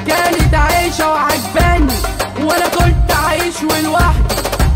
كانت عايشة وعجباني وانا كنت عايش ولوحدي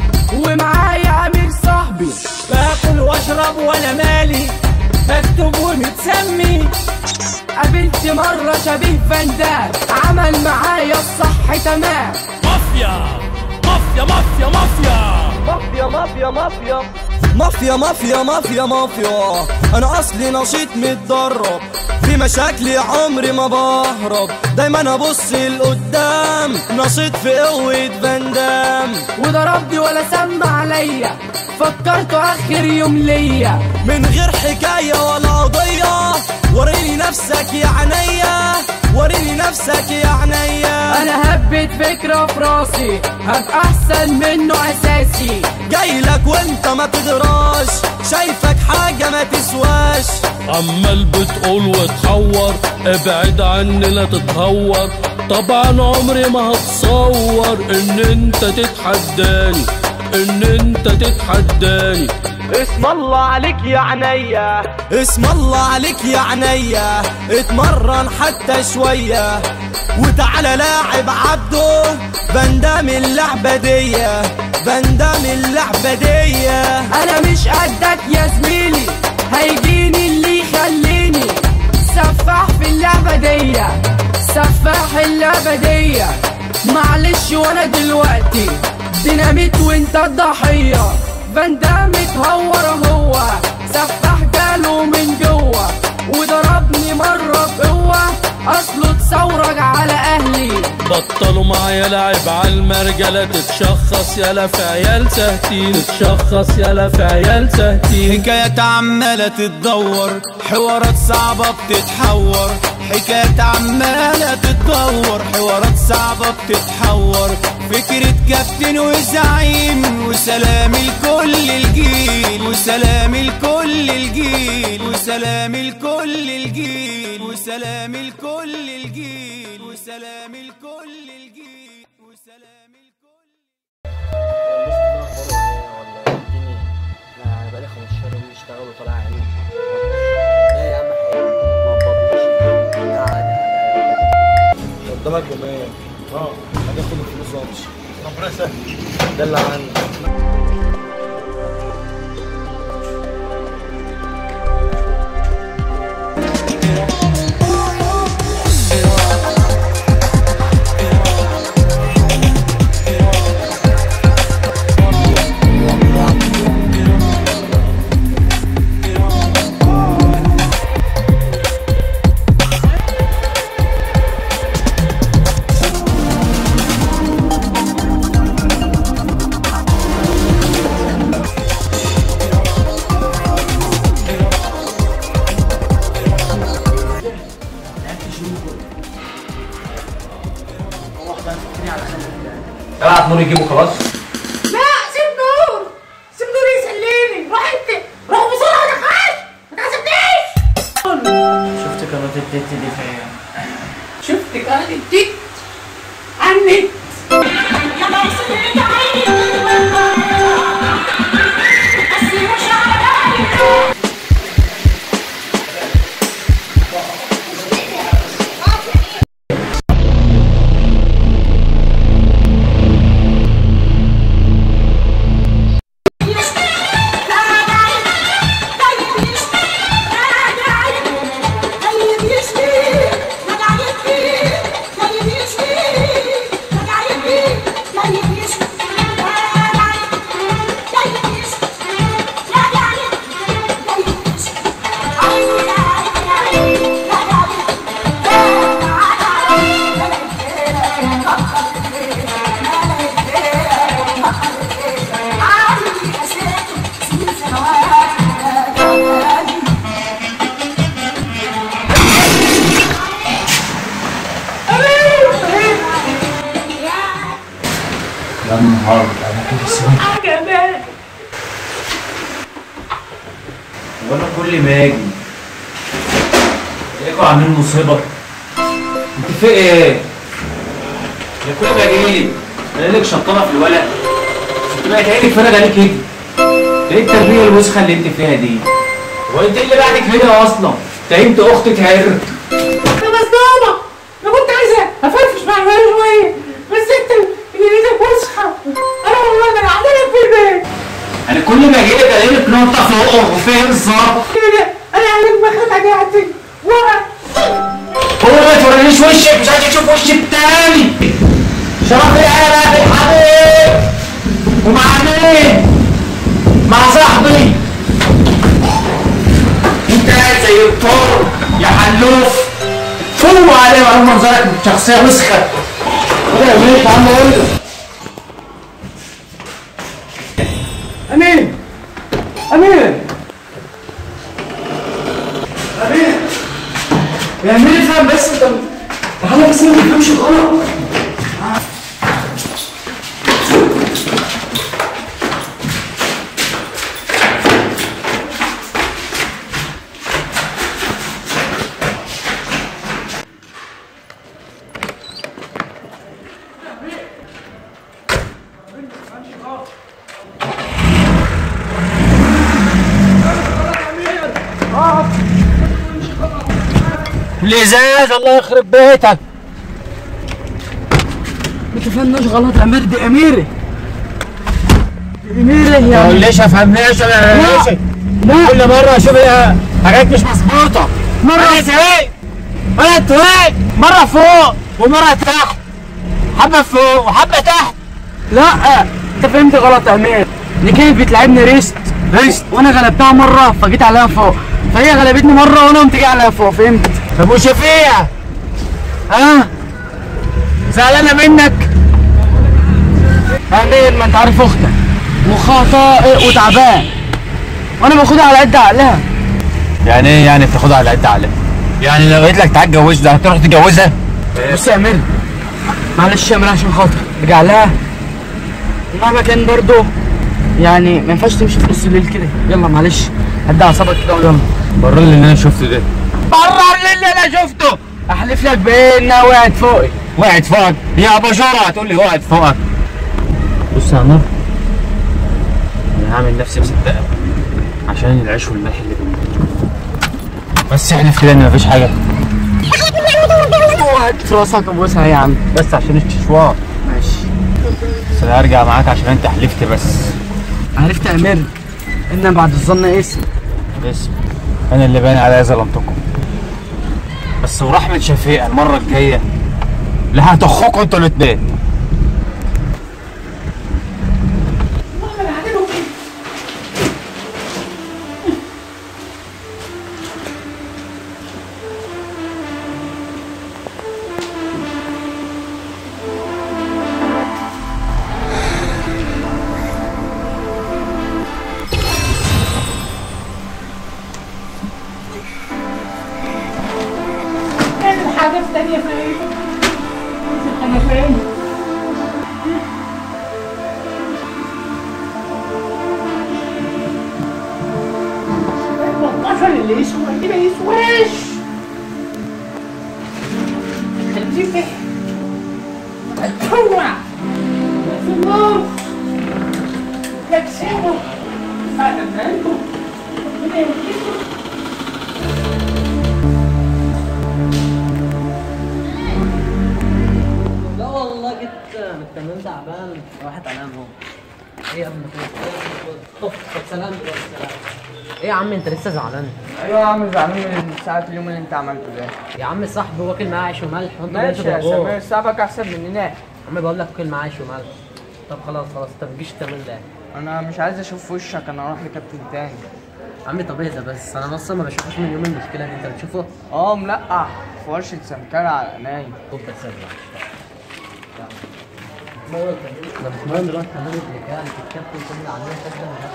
ومعايا امير صاحبي باكل واشرب ولا مالي مكتوب ومتسمي قابلت مرة شبيه فندام عمل معايا الصح تمام مافيا مافيا مافيا مافيا مافيا مافيا مافيا مافيا مافيا مافيا مافيا انا اصلي نشيط متدرب في مشاكلي عمري ما بهرب دايما ابص لقدام نشيط في قوة فاندام وضربني ولا سمع عليا فكرت اخر يوم ليا من غير حكاية ولا قضية وريني نفسك يا عينيا وريني نفسك يا عينيا انا هبت فكرة في راسي هبقى احسن منه اساسي جاي لك وانت ما تدراش شايفك حاجة ما تسواش عمال بتقول وتحور ابعد عني لا تتهور طبعا عمري ما هتصور ان انت تتحداني ان انت تتحداني اسم الله عليك يا عينيا اسم الله عليك يا عينيا اتمرن حتى شوية وتعالى لاعب عبده بندام اللعبة دي بندام اللعبة دي انا مش قدك يا زميلي هيجيني اللي يخليني سفاح في اللعبة دي سفاح اللعبة دي معلش وانا دلوقتي ديناميت وانت الضحية فاندام اتهور هو سفاح جاله من جوه وضربني مرة بقوة اصله اتثورج على اهلي بطلوا معايا لعب على المرجلة تتشخص يالا في عيال سهتين تتشخص يالا في عيال سهتين حكايات عمالة تتدور حوارات صعبة بتتحور حكايات عمالة تتدور حوارات صعبة بتتحور فكرة كابتن وزعيم وسلام لكل الجيل وسلام لكل الجيل وسلام لكل الجيل وسلام لكل الجيل وسلام لكل الجيل وسلام لكل انا بقالي 15 يوم بشتغل وطالع عيني لا يا عم حلو ما تبطلش تعالى قدامك يومين اه هتاخد الفلوس وامشي ربنا يسهل ده اللي عندي ابعت نور يجيبه خلاص لا سيب نور سيب نور يسليني روح انت روح بسرعه ما تخافش ما تعذبنيش شفت قناة التت دي فين؟ شفت قناه التيك عني يا بس انت عيني بس مش على بالي وانا كل ما اجي الاقوا عاملين مصيبه انت في ايه؟ يا كل ما اجي الاقي لك شطانه في الولد تبقى تعيني اتفرج عليك كده ايه التربيه الوسخه اللي انت فيها دي؟ هو انت إيه اللي بعدك هنا اصلا؟ انت انت اختك عرق يا مصدومه انا كنت عايزه افرفش اسمع بقى شويه بس انت اللي ايدك وسخه انا والله ده انا عندنا في البيت انا كل ما اجي لك الاقي لك نقطه فوق وفين بالظبط كده انا عامل مخرج حاجاتي ورا هو ما تورينيش وشك مش عايز اشوف وشك تاني شرف العيال يا اخي الحبيب ومع مين؟ مع صاحبي انت قاعد زي الطور يا حلوف فوق عليه وعلى منظرك شخصيه وسخه ولا يا عم اقول له امين امين امين يا امين افهم بس انت تعالى بس ما تفهمش غلط الازاز الله يخرب بيتك ما تفهمناش غلط يا امير دي اميري دي اميري يا ليش افهمناش انا لا لا كل مره اشوف حاجات مش مظبوطه مره زهقت ولا اتوهقت مره فوق ومره تحت حبه فوق وحبه تحت لا انت فهمت غلط يا امير دي كانت بتلعبني ريست ريست وانا غلبتها مره فجيت عليها فوق فهي غلبتني مره وانا قمت جاي عليها فوق فهمت طب وشفيع ها زعلانه منك يا امير ما انت عارف اختك مخها طائر وتعبان وانا باخدها على قد عقلها يعني ايه يعني بتاخدها على قد عقلك يعني لو قلت لك تعال اتجوزها هتروح تتجوزها بص يا امير معلش يا امير عشان خاطر ارجع لها مهما كان برضو يعني ما ينفعش تمشي في نص الليل كده يلا معلش هدي اعصابك كده ويلا بره اللي انا شفته ده بره اللي انا شفته احلف لك بانها وقعت فوقي وقعت فوقك يا ابو جرى هتقول لي وقعت فوقك بص يا عمر انا هعمل نفسي مصدقك عشان العيش والملح اللي بينا بس احلف كده ان مفيش حاجه وقعت في راسك ابوسها يا عم بس عشان الششوار ماشي بس انا هرجع معاك عشان انت حلفت بس عرفت يا امير ان بعد الظن اسم اسم انا اللي باين عليا ظلمتكم بس ورحمة شفيقة المرة الجاية لا هتخوكوا انتوا الاتنين الحاجة التانية فين؟ الحاجة فين؟ البطاطا اللي يسوى كده يسواش خليه فيه هتفوع في النار يكسبه هذا مالكم ربنا يوفقكم لا والله جيت من التمرين تعبان راحت انام اهو ايه يا ابني خد خد خد سلام سلام ايه يا عم انت لسه زعلان ايوه يا عم زعلان من ساعة اليوم اللي انت عملته ده يا عم صاحبي واكل معاه عيش وملح وانت ماشي يا بتضربوه. سمير صاحبك احسن مننا يا عم بقول لك واكل معاه عيش وملح طب خلاص خلاص انت ما تجيش التمرين ده انا مش عايز اشوف وشك انا اروح لكابتن تاني يا عم طب اهدى بس انا اصلا ما بشوفوش من يوم المشكله دي انت بتشوفه اه ملقح في ورشة سمكرة على نايم خد بس ارجع انا بتمرن دلوقتي تمرين اللي كان في الكابتن كنا عندنا كده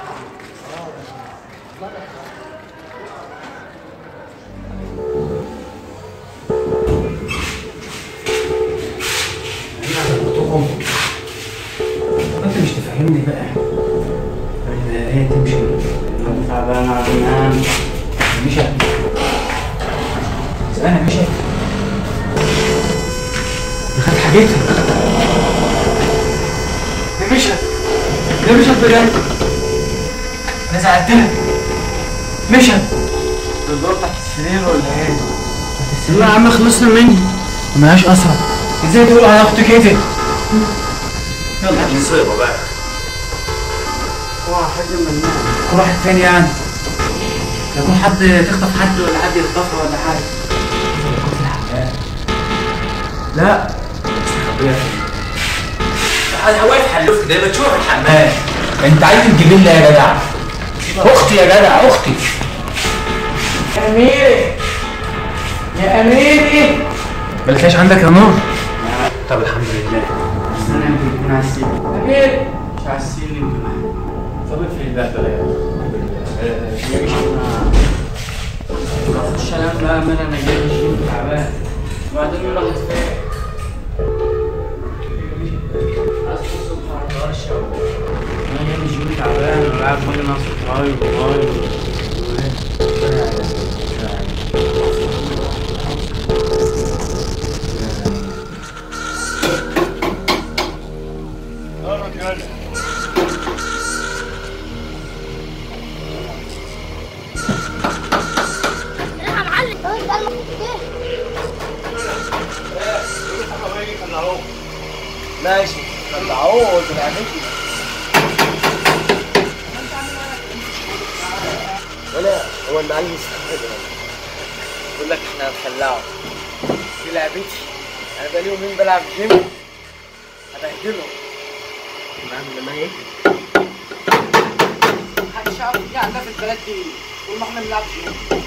انت مش تفهمني بقى انا هي تمشي تعبان عشان مشى انا مشى خد حاجتها ده مشى ده مشى بجد انا زعلتها مشى الدور تحت السرير ولا ايه؟ لا يا عم خلصنا مني ملهاش اثر ازاي تقول على اختي كده يلا نصيبه بقى كل واحد فين يعني يكون حد تخطف حد ولا حد يخطفها ولا حاجه لا انا واقف حلوك ده ما تشوف الحمام انت عايز تجيب لي يا جدع اختي يا جدع اختي يا أميري يا أميري ملكاش عندك يا نور طب الحمد لله استنى يمكن يكون على السين أمير مش على السين يمكن طب في الباب ده اخش انام بقى من انا جاي الجيم تعبان وبعدين الواحد فين اصحى الصبح على الورشه انا جاي الجيم تعبان وقاعد دماغي ناقص طاير وطاير ماشي طلعوه وتبعتني ولا هو المعلم يستحق يقول لك احنا هنخلعه دي لعبتي انا بقالي يومين بلعب جيم هبهدله نعم ما ايه محدش يعرف ايه عندنا في البلد دي طول ما احنا بنلعب جيم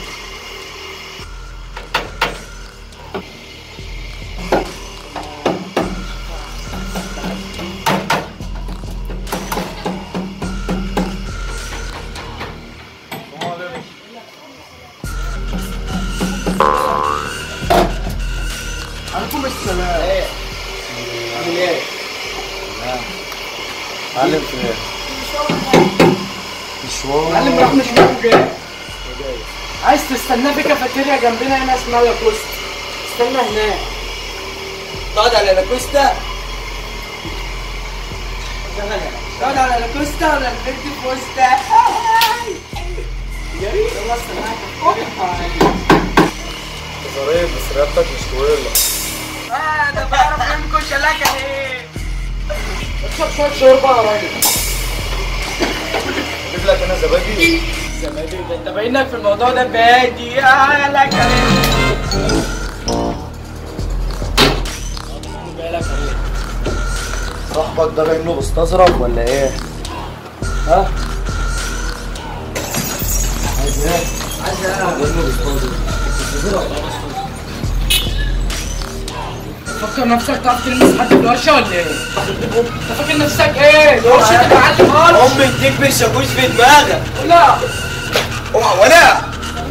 عليكم السلام ايه عامل ايه؟ معلم في ايه؟ مشوار معلم راح مشوار وجاي عايز تستناه في كافيتيريا جنبنا هنا اسمها لاكوستا استنى هناك تقعد على لاكوستا تقعد على لاكوستا ولا البنت في وسطا يا ريت يلا استناك ظريف بس رياضتك مش طويله اه ده بعرف يمكن شلاكه ايه اشرب شويه شوربه يا راجل اجيب لك انا زبادي زبادي ده انت باين لك في الموضوع ده بادي اه لك صاحبك ده باين له بستظرف ولا ايه؟ ها؟ عايز ايه؟ عايز ايه؟ باين له بستظرف فكر نفسك تعرف تلمس حد بالورشه ولا ايه؟ انت فاكر نفسك ايه؟ ده ورشه المعلم خالص امي اديك بالشاكوش في دماغك لا اوعى ولا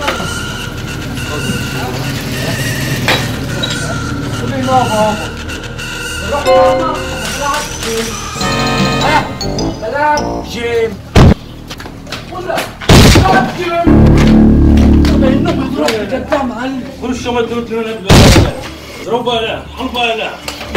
قولي لا بابا روح ماما بلعب جيم ها بلعب جيم ولا بلعب جيم باين انك هتروح بجد يا معلم خش ما تقول لنا ضربها لا حلبها لا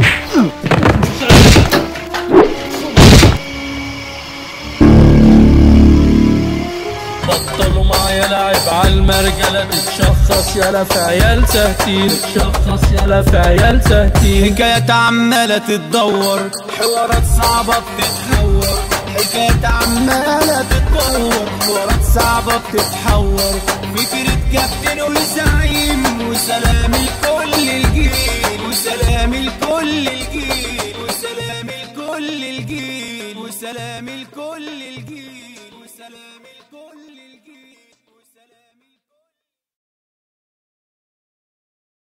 بطلوا معايا لعب عالمرجلة تتشخص يالا في عيال تهتيل تتشخص يالا في عيال تهتيل حكايات عمالة تتدور حوارات صعبة بتتحور حكايات عمالة تتدور حوارات صعبة بتتحور فكرة كابتن وزعيم وسلام